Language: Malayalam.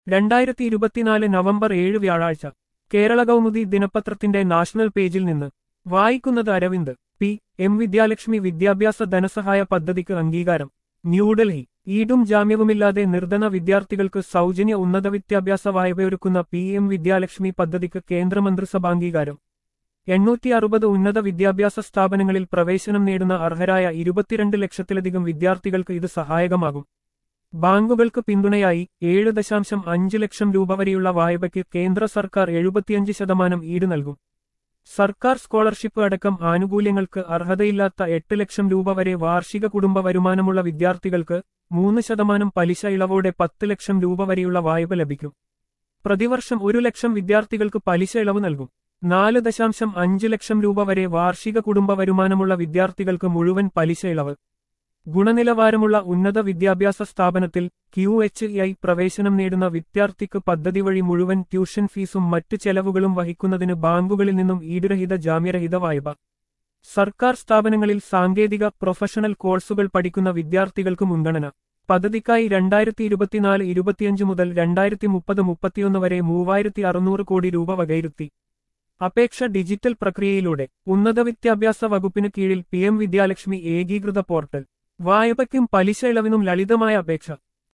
രണ്ടായിരത്തി ഇരുപത്തിനാല് നവംബർ ഏഴ് വ്യാഴാഴ്ച കേരള കൗമുദി ദിനപത്രത്തിന്റെ നാഷണൽ പേജിൽ നിന്ന് വായിക്കുന്നത് അരവിന്ദ് പി എം വിദ്യാലക്ഷ്മി വിദ്യാഭ്യാസ ധനസഹായ പദ്ധതിക്ക് അംഗീകാരം ന്യൂഡൽഹി ഈടും ജാമ്യവുമില്ലാതെ നിർധന വിദ്യാർത്ഥികൾക്ക് സൗജന്യ ഉന്നത വിദ്യാഭ്യാസ വായ്പയൊരുക്കുന്ന പി എം വിദ്യാലക്ഷ്മി പദ്ധതിക്ക് കേന്ദ്രമന്ത്രിസഭാംഗീകാരം എണ്ണൂറ്റി അറുപത് ഉന്നത വിദ്യാഭ്യാസ സ്ഥാപനങ്ങളിൽ പ്രവേശനം നേടുന്ന അർഹരായ ഇരുപത്തിരണ്ട് ലക്ഷത്തിലധികം വിദ്യാർത്ഥികൾക്ക് ഇത് സഹായകമാകും ബാങ്കുകൾക്ക് പിന്തുണയായി ഏഴ് ദശാംശം അഞ്ച് ലക്ഷം രൂപ വരെയുള്ള വായ്പയ്ക്ക് കേന്ദ്ര സർക്കാർ എഴുപത്തിയഞ്ച് ശതമാനം ഈട് നൽകും സർക്കാർ സ്കോളർഷിപ്പ് അടക്കം ആനുകൂല്യങ്ങൾക്ക് അർഹതയില്ലാത്ത എട്ട് ലക്ഷം രൂപ വരെ വാർഷിക കുടുംബ വരുമാനമുള്ള വിദ്യാർത്ഥികൾക്ക് മൂന്ന് ശതമാനം പലിശ ഇളവോടെ പത്ത് ലക്ഷം രൂപ വരെയുള്ള വായ്പ ലഭിക്കും പ്രതിവർഷം ഒരു ലക്ഷം വിദ്യാർത്ഥികൾക്ക് പലിശ ഇളവ് നൽകും നാല് ദശാംശം അഞ്ച് ലക്ഷം രൂപ വരെ വാർഷിക കുടുംബ വരുമാനമുള്ള വിദ്യാർത്ഥികൾക്ക് മുഴുവൻ പലിശ ഇളവ് ഗുണനിലവാരമുള്ള ഉന്നത വിദ്യാഭ്യാസ സ്ഥാപനത്തിൽ ക്യു എച്ച് ഐ പ്രവേശനം നേടുന്ന വിദ്യാർത്ഥിക്ക് പദ്ധതി വഴി മുഴുവൻ ട്യൂഷൻ ഫീസും മറ്റു ചെലവുകളും വഹിക്കുന്നതിന് ബാങ്കുകളിൽ നിന്നും ഈടുരഹിത ജാമ്യരഹിത വായ്പ സർക്കാർ സ്ഥാപനങ്ങളിൽ സാങ്കേതിക പ്രൊഫഷണൽ കോഴ്സുകൾ പഠിക്കുന്ന വിദ്യാർത്ഥികൾക്ക് മുൻഗണന പദ്ധതിക്കായി രണ്ടായിരത്തി ഇരുപത്തിനാല് ഇരുപത്തിയഞ്ച് മുതൽ രണ്ടായിരത്തി മുപ്പത് മുപ്പത്തിയൊന്ന് വരെ മൂവായിരത്തി അറുന്നൂറ് കോടി രൂപ വകയിരുത്തി അപേക്ഷ ഡിജിറ്റൽ പ്രക്രിയയിലൂടെ ഉന്നത വിദ്യാഭ്യാസ വകുപ്പിന് കീഴിൽ പി എം വിദ്യാലക്ഷ്മി ഏകീകൃത പോർട്ടൽ വായ്പയ്ക്കും പലിശ ഇളവിനും ലളിതമായ അപേക്ഷ